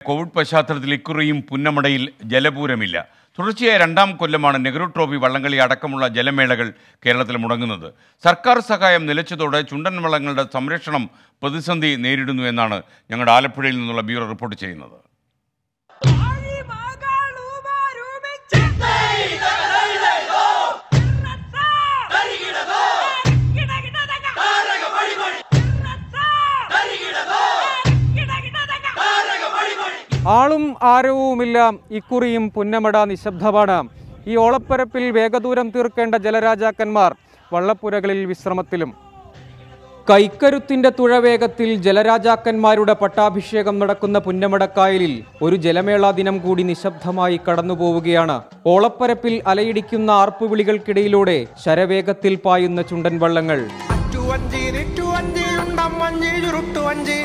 Covid പശ്ചാത്തലത്തിൽ ഇക്കുറിയും പുന്നമടയിൽ ജലപൂരമില്ല തുടർച്ചയായ രണ്ടാം കൊല്ലമാണ് നെഹ്റു ട്രോഫി വള്ളംകളി അടക്കമുള്ള ജലമേളകൾ കേരളത്തിൽ മുടങ്ങുന്നത് സർക്കാർ സഹായം നിലച്ചതോടെ ചുണ്ടൻ വള്ളങ്ങളുടെ സംരക്ഷണം പ്രതിസന്ധി നേരിടുന്നു എന്നാണ് ഞങ്ങളുടെ ആലപ്പുഴയിൽ നിന്നുള്ള ബ്യൂറോ റിപ്പോർട്ട് ചെയ്യുന്നത് ആളും ആരവുമില്ല ഇക്കുറിയും പുന്നമട നിശബ്ദമാണ് ഈ ഓളപ്പരപ്പിൽ വേഗദൂരം തീർക്കേണ്ട ജലരാജാക്കന്മാർ വള്ളപ്പുരകളിൽ വിശ്രമത്തിലും കൈക്കരുത്തിന്റെ തുഴവേഗത്തിൽ ജലരാജാക്കന്മാരുടെ പട്ടാഭിഷേകം നടക്കുന്ന പുന്നമടക്കായലിൽ ഒരു ജലമേള ദിനം കൂടി നിശബ്ദമായി കടന്നുപോവുകയാണ് ഓളപ്പരപ്പിൽ അലയിടിക്കുന്ന ആർപ്പുവിളികൾക്കിടയിലൂടെ ശരവേഗത്തിൽ പായുന്ന ചുണ്ടൻ വള്ളങ്ങൾ അറ്റുവഞ്ചി നിറ്റുവഞ്ചി ഉണ്ടമ്മഞ്ചി ചുരുട്ടുവഞ്ചി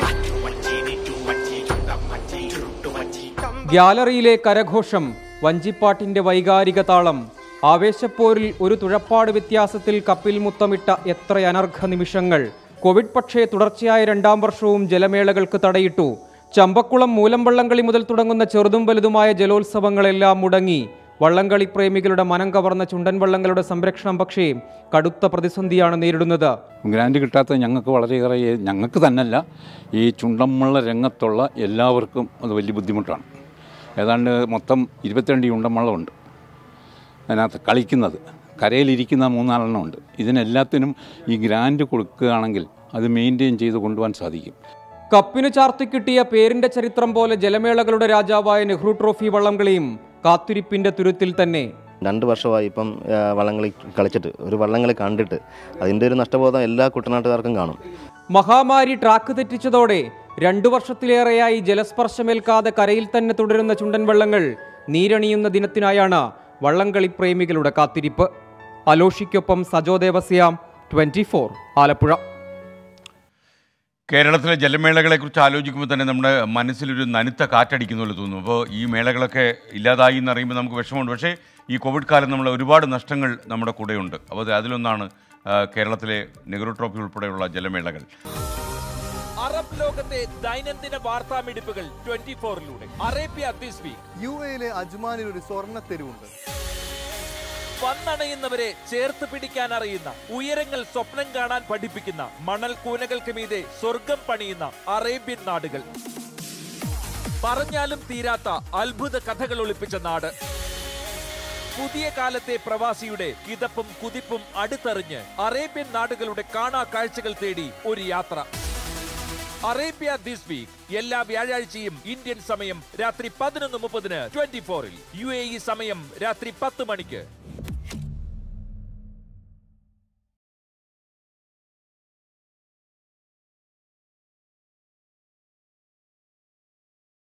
ഗ്യാലറിയിലെ കരഘോഷം വഞ്ചിപ്പാട്ടിന്റെ വൈകാരിക താളം ആവേശപ്പോരിൽ ഒരു തുഴപ്പാട് വ്യത്യാസത്തിൽ കപ്പിൽ മുത്തമിട്ട എത്ര അനർഘ നിമിഷങ്ങൾ കോവിഡ് പക്ഷേ തുടർച്ചയായ രണ്ടാം വർഷവും ജലമേളകൾക്ക് തടയിട്ടു ചമ്പക്കുളം മൂലംവള്ളംകളി മുതൽ തുടങ്ങുന്ന ചെറുതും വലുതുമായ ജലോത്സവങ്ങളെല്ലാം മുടങ്ങി വള്ളംകളി പ്രേമികളുടെ മനം കവർന്ന ചുണ്ടൻ വള്ളങ്ങളുടെ സംരക്ഷണം പക്ഷേ കടുത്ത പ്രതിസന്ധിയാണ് നേരിടുന്നത് ഗ്രാൻഡ് കിട്ടാത്തത് ഞങ്ങൾക്ക് വളരെയേറെ ഞങ്ങൾക്ക് തന്നല്ല ഈ ചുണ്ടമ്പള്ള രംഗത്തുള്ള എല്ലാവർക്കും അത് വലിയ ബുദ്ധിമുട്ടാണ് ഏതാണ്ട് മൊത്തം ഇരുപത്തിരണ്ട് ചുണ്ടമ്പള്ളമുണ്ട് അതിനകത്ത് കളിക്കുന്നത് കരയിലിരിക്കുന്ന മൂന്നാലെണ്ണം ഉണ്ട് ഇതിനെല്ലാത്തിനും ഈ ഗ്രാൻഡ് കൊടുക്കുകയാണെങ്കിൽ അത് മെയിൻറ്റെയിൻ ചെയ്ത് കൊണ്ടുപോകാൻ സാധിക്കും കപ്പിന് ചാർത്തിക്കിട്ടിയ പേരിന്റെ ചരിത്രം പോലെ ജലമേളകളുടെ രാജാവായ നെഹ്റു ട്രോഫി വള്ളംകളിയും കാത്തിരിപ്പിന്റെ തുരുത്തിൽ തന്നെ രണ്ട് വർഷമായി ഇപ്പം ആ, വള്ളംകളി കളിച്ചിട്ട് ഒരു വള്ളംകളി കണ്ടിട്ട് അതിൻ്റെ ഒരു നഷ്ടബോധം എല്ലാ കുട്ടനാട്ടുകാർക്കും കാണും മഹാമാരി ട്രാക്ക് തെറ്റിച്ചതോടെ രണ്ടു വർഷത്തിലേറെയായി ജലസ്പർശമേൽക്കാതെ കരയിൽ തന്നെ തുടരുന്ന ചുണ്ടൻ വള്ളങ്ങൾ നീരണിയുന്ന ദിനത്തിനായാണ് വള്ളംകളി പ്രേമികളുടെ കാത്തിരിപ്പ് അലോഷിക്കൊപ്പം സജോ ദേവസ്യാം ട്വന്റി ആലപ്പുഴ കേരളത്തിലെ ജലമേളകളെക്കുറിച്ച് ആലോചിക്കുമ്പോൾ തന്നെ നമ്മുടെ മനസ്സിലൊരു നനുത്ത കാറ്റടിക്കുന്ന പോലെ തോന്നും അപ്പോൾ ഈ മേളകളൊക്കെ ഇല്ലാതായി എന്ന് അറിയുമ്പോൾ നമുക്ക് വിഷമമുണ്ട് പക്ഷേ ഈ കോവിഡ് കാലം നമ്മൾ ഒരുപാട് നഷ്ടങ്ങൾ നമ്മുടെ കൂടെയുണ്ട് അപ്പോൾ അത് അതിലൊന്നാണ് ആ, കേരളത്തിലെ നെഹ്റു ട്രോഫി ഉൾപ്പെടെയുള്ള ജലമേളകൾ അറബ് ലോകത്തെ ദൈനംദിന വാർത്താമിടിപ്പുകൾ ട്വന്റി ഫോറിലൂടെ അറേബ്യ ദിസ് വീക്ക് യു എയിലെ അജ്മാനിൽ ഒരു സ്വർണ്ണ തെരുവുണ്ട് വന്നണയുന്നവരെ ചേർത്ത് പിടിക്കാൻ അറിയുന്ന ഉയരങ്ങൾ സ്വപ്നം കാണാൻ പഠിപ്പിക്കുന്ന മണൽ കൂനകൾക്ക് മീതെ സ്വർഗം പണിയുന്ന അറേബ്യൻ നാടുകൾ പറഞ്ഞാലും തീരാത്ത അത്ഭുത കഥകൾ ഒളിപ്പിച്ച നാട് പുതിയ കാലത്തെ പ്രവാസിയുടെ കിതപ്പും കുതിപ്പും അടുത്തെറിഞ്ഞ് അറേബ്യൻ നാടുകളുടെ കാണാ കാഴ്ചകൾ തേടി ഒരു യാത്ര അറേബ്യ ദിസ് വീക്ക് എല്ലാ വ്യാഴാഴ്ചയും ഇന്ത്യൻ സമയം രാത്രി പതിനൊന്ന് മുപ്പതിന് ട്വന്റി ഫോറിൽ യു എ ഇ സമയം രാത്രി പത്ത് മണിക്ക്